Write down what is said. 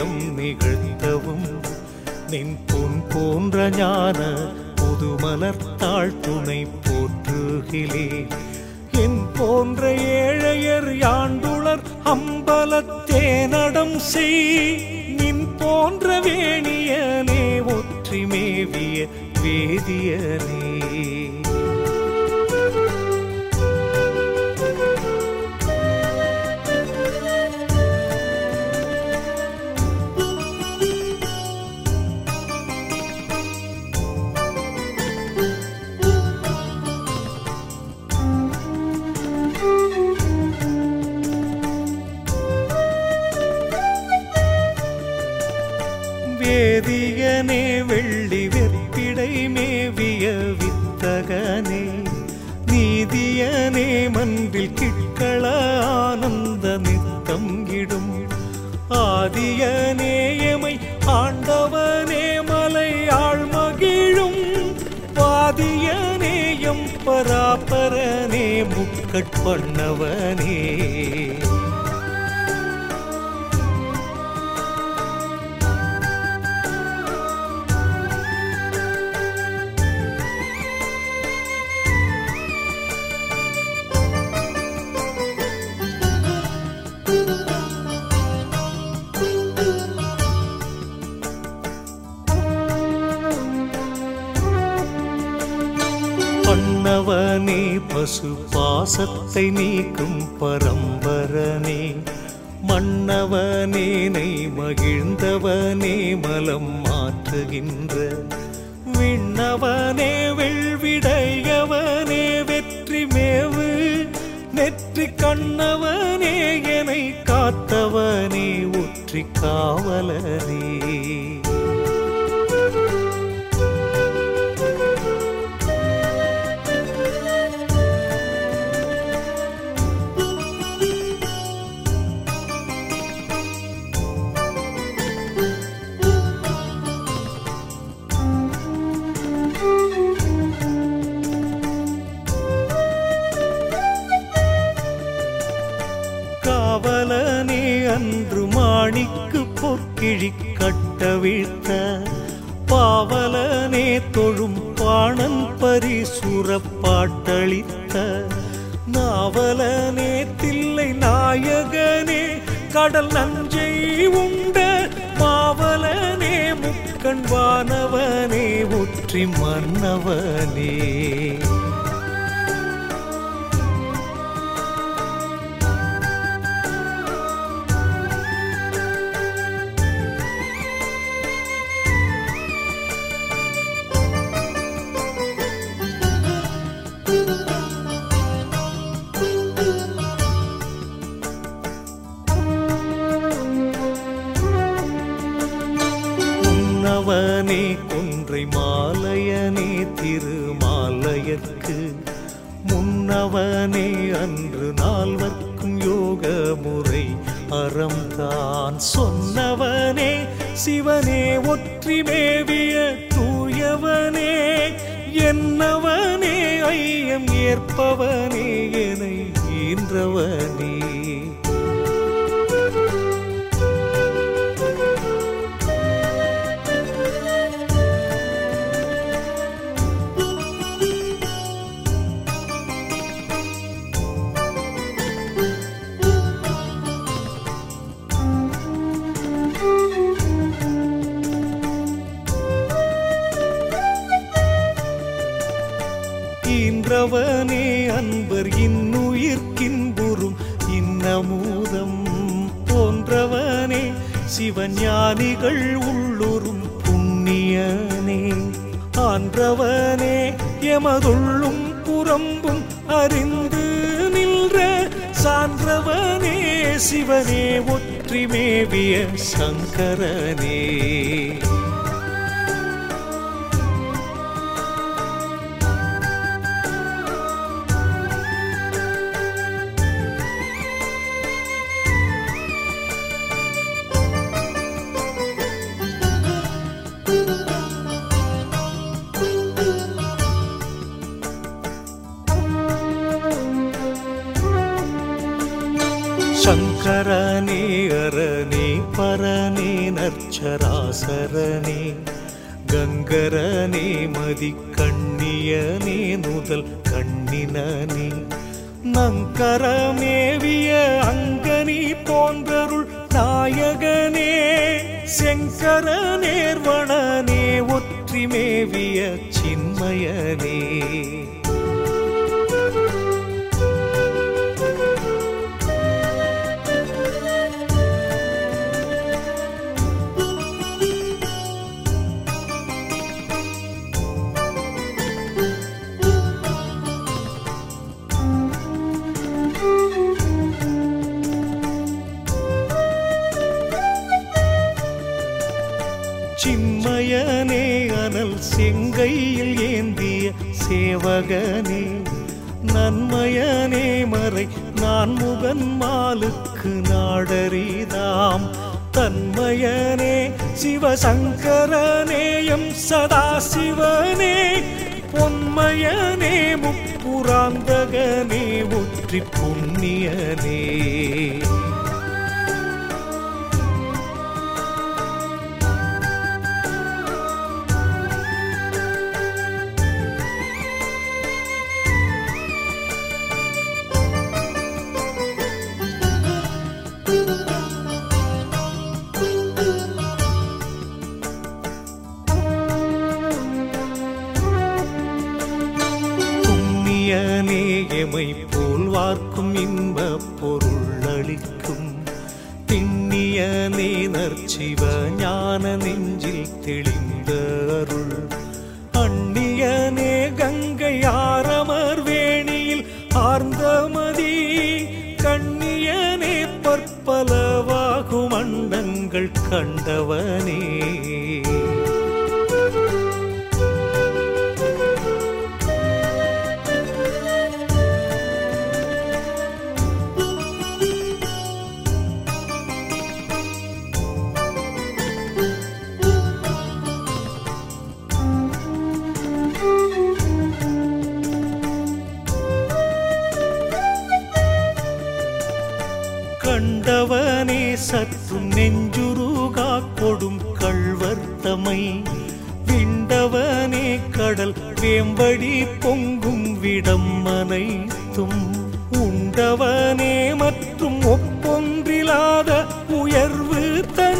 பேதம் நிகழ்த்தவும் நின் பொன் போன்ற ஞான புதுமலர்த்தாள் துணை போற்றுகிலே என் போன்ற ஏழையர் யாண்டுளர் அம்பலத்தேனடம் செய் நின் போன்ற வேணியனே ஒற்றி மேவிய வேதியனே வேதியனே வெள்ளி வெற்பிடை மேவிய வித்தகனே நீதியனே மன்பில் கிட்கள ஆனந்த நித்தம் இடும் ஆதியனேயமை ஆண்டவனே மலையாள் மகிழும் பாதியனேயம் பராபரனே முக்கட்பண்ணவனே பண்ணவனே பசு பாசத்தை நீக்கும் பரம்பரனே மன்னவனேனை மகிழ்ந்தவனே மலம் மாற்றுகின்ற விண்ணவனே வெள்விடையவனே வெற்றி மேவு நெற்றி கண்ணவனே என்னை காத்தவனே ஒற்றி காவலனே காவலனே அன்று மாணிக்கு பொற்கிழி கட்ட வீழ்த்த பாவலனே தொழும் பாணன் பரிசுரப்பாட்டளித்த நாவலனே தில்லை நாயகனே கடல் நஞ்சை உண்ட மாவலனே முக்கண் வானவனே ஒற்றி மன்னவனே முன்னவனே கொன்றை மாலையனே திருமாலயற்கு முன்னவனே அன்று நால்வர்க்கும் யோக முறை அறம்தான் சொன்னவனே சிவனே ஒற்றி மேவிய தூயவனே என்னவனே ஐயம் ஏற்பவனே என ஈன்றவனே ஈன்றவனே அன்பர் இன்னுயிர்க்கின்புறும் இன்னமூதம் போன்றவனே சிவஞானிகள் உள்ளுறும் புண்ணியனே ஆன்றவனே எமதுள்ளும் புறம்பும் அறிந்து நின்ற சான்றவனே சிவனே ஒற்றி மேவிய சங்கரனே சங்கரனே அரணே பரனே நற்சராசரனே கங்கரனே மதி கண்ணியனே நுதல் கண்ணினனே நங்கரமேவிய அங்கனி போன்றருள் நாயகனே செங்கர நேர்வணனே ஒற்றிமேவிய சின்மயனே சின்மயனே அனல் செங்கையில் ஏந்திய சேவகனே நன்மயனே மறை நான் முகன் மாலுக்கு நாடரிதாம் தன்மயனே சிவசங்கரனேயம் சதாசிவனே பொன்மயனே முப்புராந்தகனே ஒற்றி புண்ணியனே புண்ணியனே எமை போல் வார்க்கும் இன்ப பொருள் அளிக்கும் திண்ணியனே நற்சிவ ஞான நெஞ்சில் தெளிந்த அருள் அந்நியனே கங்கை ஆரமர் வேணியில் ஆர்ந்தமதி கண்ணியனே பற்பலவாகும் அண்டங்கள் கண்டவனே கண்டவனே சற்றும் நெஞ்சுருகா கொடும் கள்வர்த்தமை விண்டவனே கடல் வேம்படி பொங்கும் விடம் அனைத்தும் உண்டவனே மற்றும் ஒப்பொன்றிலாத உயர்வு தனி